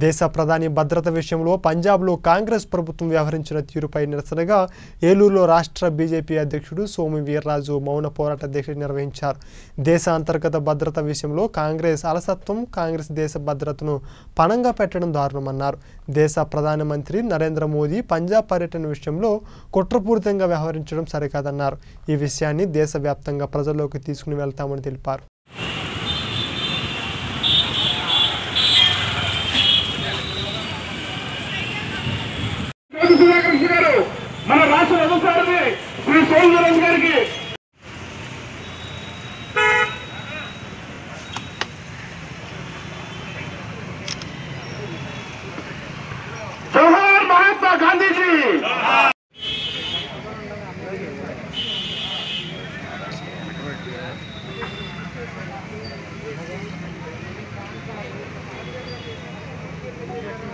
దేశ ప్రధాని భద్రత విషయంలో పంజాబ్లో కాంగ్రెస్ ప్రభుత్వం వ్యవహరించిన తీరుపై నిరసనగా ఏలూరులో రాష్ట్ర బీజేపీ అధ్యక్షుడు సోము వీర్రాజు మౌన పోరాట దీక్ష నిర్వహించారు దేశ అంతర్గత భద్రత విషయంలో కాంగ్రెస్ అలసత్వం కాంగ్రెస్ దేశ భద్రతను పణంగా పెట్టడం దారుణమన్నారు దేశ ప్రధానమంత్రి నరేంద్ర మోదీ పంజాబ్ పర్యటన విషయంలో కుట్రపూరితంగా వ్యవహరించడం సరికాదన్నారు ఈ విషయాన్ని దేశవ్యాప్తంగా ప్రజల్లోకి తీసుకుని వెళ్తామని తెలిపారు కోటి సుధాకర్ రెడ్డి గారు మన రాష్ట్ర వ్యవసాయాన్ని శ్రీ సోమవీరాజు గారికి జవహర్ మహాత్మా గాంధీజీ